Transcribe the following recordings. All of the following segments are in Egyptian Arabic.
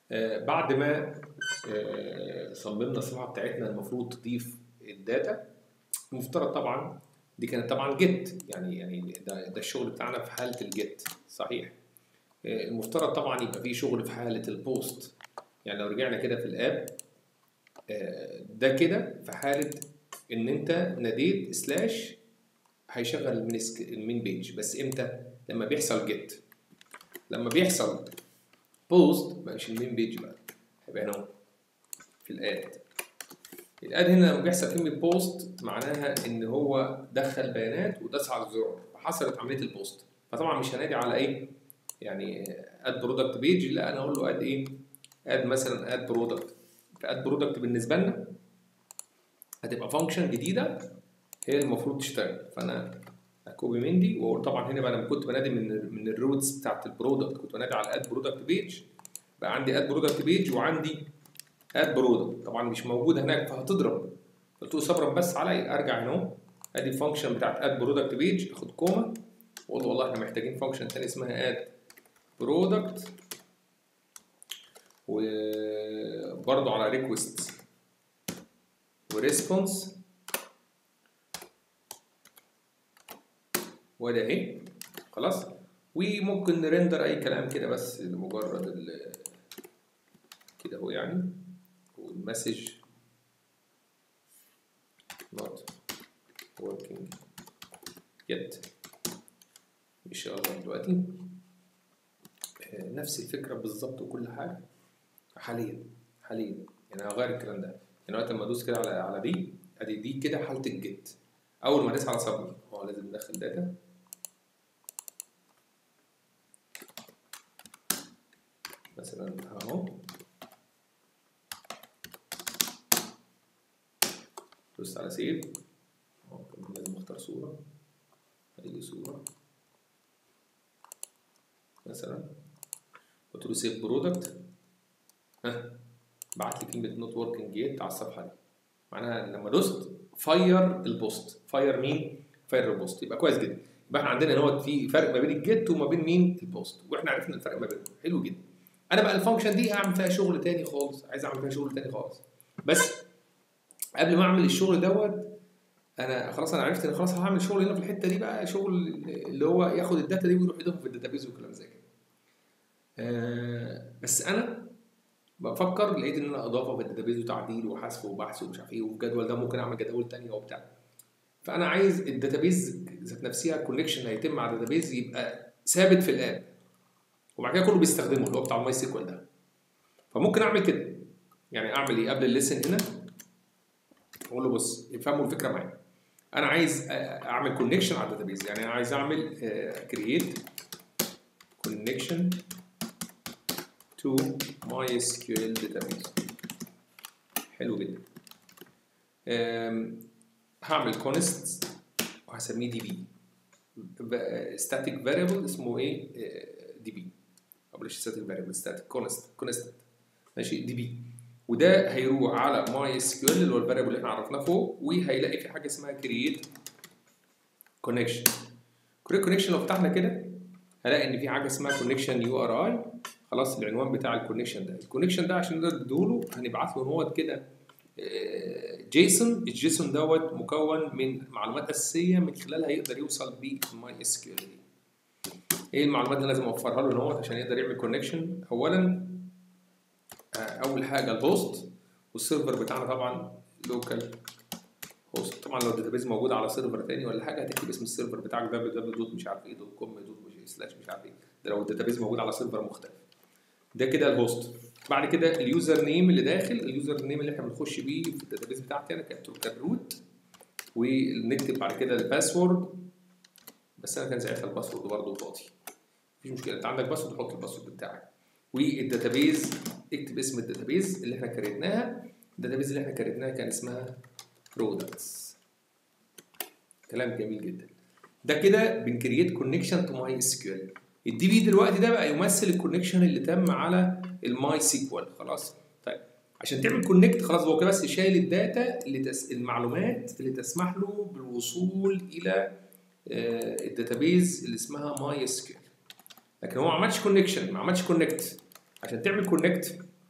آه، بعد ما آه، صممنا الصفحه بتاعتنا المفروض تضيف الداتا المفترض طبعا دي كانت طبعا جيت يعني يعني ده, ده الشغل بتاعنا في حاله الجيت صحيح آه، المفترض طبعا يبقى في شغل في حاله البوست يعني لو رجعنا كده في الاب آه، ده كده في حاله ان انت ناديت سلاش هيشغل المين سك- المين بيج بس امتى لما بيحصل جيت لما بيحصل بوست مش المين بيج بقى هيبقى هنا اهو في الاد الاد هنا لما بيحصل كلمه بوست معناها ان هو دخل بيانات وداس على الزرار فحصلت عمليه البوست فطبعا مش هنادي على ايه يعني اد برودكت بيج لا انا اقول له اد ايه اد مثلا اد برودكت فاد برودكت بالنسبه لنا هتبقى فانكشن جديده هي المفروض تشتغل فانا كوبي من دي واقول طبعا هنا بقى لما كنت بنادي من من الروتس بتاعت البرودكت كنت بنادي على اد برودكت بيج بقى عندي اد برودكت بيج وعندي اد برودكت طبعا مش موجوده هناك فهتضرب قلت له صبرا بس عليا ارجع هنا اهو ادي الفانكشن بتاعت اد برودكت بيج اخد كوما واقول له والله احنا محتاجين فانكشن ثاني اسمها اد برودكت وبرضه على ريكوست وريسبونس وده اهي خلاص وممكن نرندر اي كلام كده بس لمجرد ال كده هو يعني والمسج not working yet مش شغال دلوقتي آه، نفس الفكرة بالظبط وكل حاجة حاليا حاليا يعني هغير الكلام ده يعني وقت ما ادوس كده على على دي ادي دي كده حالة الجيت اول ما ادوس على سبميت هو لازم ندخل داتا مثلا اهو دوست على سيف اهو كمان لازم اختار صورة اي صورة مثلا قلت له سيف برودكت ها بعت لي كلمة نوت وركينج جيت على الصفحة دي معناها لما دوست فاير البوست فاير مين؟ فاير البوست يبقى كويس جدا يبقى احنا عندنا هنا في فرق ما بين الجيت وما بين مين؟ البوست واحنا عرفنا الفرق ما بينهم حلو جدا انا بقى الفانكشن دي هعمل فيها شغل تاني خالص عايز اعمل فيها شغل تاني خالص بس قبل ما اعمل الشغل دوت انا خلاص انا عرفت ان خلاص هعمل شغل هنا في الحته دي بقى شغل اللي هو ياخد الداتا دي ويروح يضيفها في الداتابيز وكلام زي كده آه بس انا بفكر لقيت ان انا اضافه في الداتابيز وتعديل وحذف وبحث ومش عارف ايه وفي الجدول ده ممكن اعمل جداول تانية وبتاع فانا عايز الداتابيز ذات نفسها الكونكشن هيتم مع الداتابيز يبقى ثابت في الاب وبعد كده كله بيستخدمه اللي هو بتاع الماي سيكوال ده فممكن اعمل كده يعني اعمل ايه قبل الليسن هنا اقول له بص افهموا الفكره معايا انا عايز اعمل كونكشن على الداتابيز يعني انا عايز اعمل كرييت كونكشن to MySQL database حلو جدا أم، هعمل const وهسميه دي بي static variable اسمه ايه دي بي او بلاش static variable static constant constant ماشي دي بي وده هيروح على MySQL اللي هو الفاريبل اللي احنا عرفناه فوق وهيلاقي في حاجه اسمها create connection create connection لو فتحنا كده هلاقي ان في حاجه اسمها connection URI خلاص العنوان بتاع الكونكشن ده الكونكشن ده عشان نقدر نديله هنبعت له هو كده جيسون الجيسون دوت مكون من معلومات اساسيه من خلالها يقدر يوصل بالماي اس كيو ال ايه المعلومات اللي لازم اوفرها له هو عشان يقدر يعمل كونكشن اولا آه، اول حاجه الهوست والسيرفر بتاعنا طبعا لوكال هوست طبعا لو الداتابيز موجود على سيرفر تاني ولا حاجه هتكتب اسم السيرفر بتاعك www دوت مش عارف ايه دوت كوم دوت سلاش مش عارف ايه ده لو الداتابيز موجود على سيرفر مختلف ده كده الهوست بعد كده اليوزر نيم اللي داخل اليوزر نيم اللي احنا بنخش بيه في الداتابيز بتاعتي انا كاتبه كالروت ونكتب بعد كده الباسورد بس انا كان ساعتها الباسورد برضه فاضي مفيش مشكله انت عندك باسورد حط الباسورد بتاعك والداتابيز اكتب اسم الداتابيز اللي احنا كريتناها الداتابيز اللي احنا كريتناها كان اسمها برودكتس كلام جميل جدا ده كده بنكريت كونكشن تو ماي اس كيو ال الدي بي دلوقتي ده بقى يمثل الكونكشن اللي تم على الماي سيكوال خلاص طيب عشان تعمل كونكت خلاص هو كده بس شايل الداتا اللي تس... المعلومات اللي تسمح له بالوصول الى آه الداتابيز اللي اسمها ماي اس كيو لكن هو ما عملش كونكشن ما عملش كونكت عشان تعمل كونكت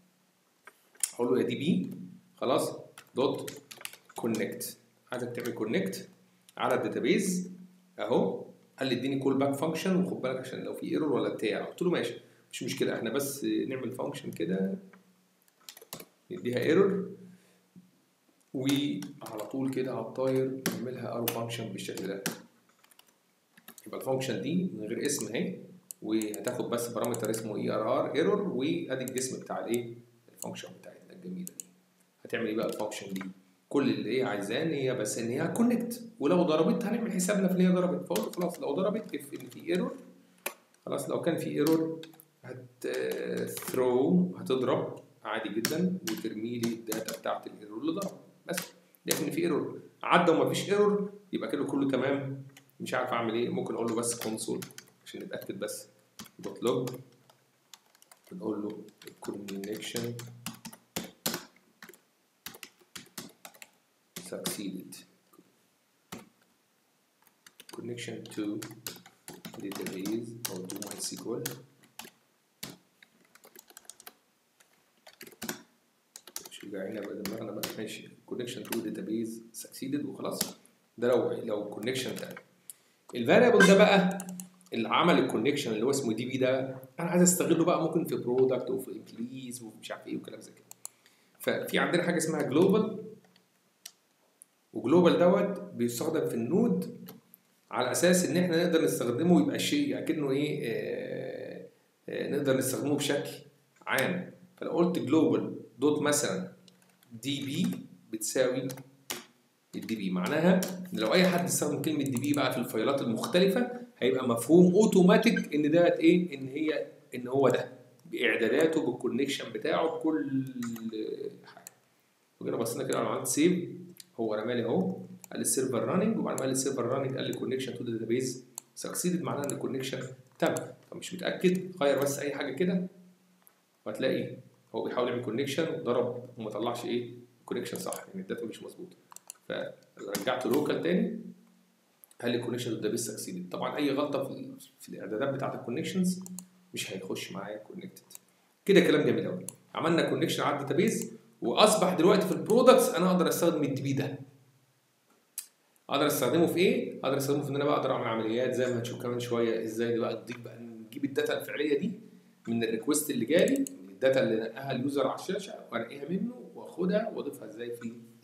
هقول له يا دي بي خلاص دوت كونكت عايزك تعمل كونكت على الداتابيز اهو قال لي اديني كول باك فانكشن وخد بالك عشان لو في ايرور ولا بتاع قلت له ماشي مش مشكله احنا بس نعمل فانكشن كده نديها ايرور وعلى طول كده على الطاير نعملها ارو فانكشن بالشكل ده يبقى الفانكشن دي من غير اسم اهي وهتاخد بس بارامتر اسمه اي ار ار ايرور وادي الجسم بتاع الايه الفانكشن بتاعتنا الجميله دي هتعمل ايه بقى الفانكشن دي كل اللي هي عايزاه ان هي بس ان هي كونكت ولو ضربت هنعمل حسابنا في ان هي ضربت فقلت خلاص لو ضربت اف ان في ايرور خلاص لو كان في ايرور هت ثرو هتضرب عادي جدا وترمي لي الداتا بتاعت الايرور اللي ضرب بس لكن في ايرور عدى وما فيش ايرور يبقى كده كله تمام مش عارف اعمل ايه ممكن اقول له بس كونسول عشان نتاكد بس دوت لوج بنقول له الكونكشن succeeded connection to database or to MySQL مش رجعنا بقى دماغنا بقى ماشي connection to database succeeded وخلاص ده لو لو connection تاني الفاريبل ده بقى اللي عمل الكونكشن اللي هو اسمه دي بي ده انا عايز استغله بقى ممكن في برودكت وفي امبليز ومش عارف ايه وكلام زي كده ففي عندنا حاجه اسمها جلوبال وجلوبال دوت بيستخدم في النود على اساس ان احنا نقدر نستخدمه يبقى شيء اكنه ايه آه آه نقدر نستخدمه بشكل عام فلو قلت جلوبال دوت مثلا دي بي بتساوي الدي بي معناها ان لو اي حد استخدم كلمه دي بي بقى في الفايلات المختلفه هيبقى مفهوم اوتوماتيك ان ده ايه ان هي ان هو ده باعداداته بالكونكشن بتاعه بكل حاجه وجينا بصينا كده على عملت سيف هو رمالي اهو قال لي السيرفر راننج وبعد ما قال لي السيرفر راننج قال لي كونكشن تو داتابيز سكسيدد معناها ان الكونكشن تم فمش متاكد غير بس اي حاجه كده وهتلاقي هو بيحاول يعمل كونكشن وضرب وما طلعش ايه الكونكشن صح يعني الداتا مش مظبوطه فرجعت لوكال تاني قال لي كونكشن تو داتابيز سكسيدد طبعا اي غلطه في, في الاعدادات بتاعت الكونكشنز مش هيخش معايا كونكتد كده كلام جميل قوي عملنا كونكشن على الداتابيز واصبح دلوقتي في البرودكتس انا اقدر استخدم الدي بي ده اقدر استخدمه في ايه؟ اقدر استخدمه في ان انا بقدر اعمل عمليات زي ما هنشوف كمان شويه ازاي بقى تضيف بقى نجيب الداتا الفعليه دي من الريكوست اللي جالي من الداتا اللي نقاها اليوزر على الشاشه وانقيها منه واخدها واضيفها ازاي في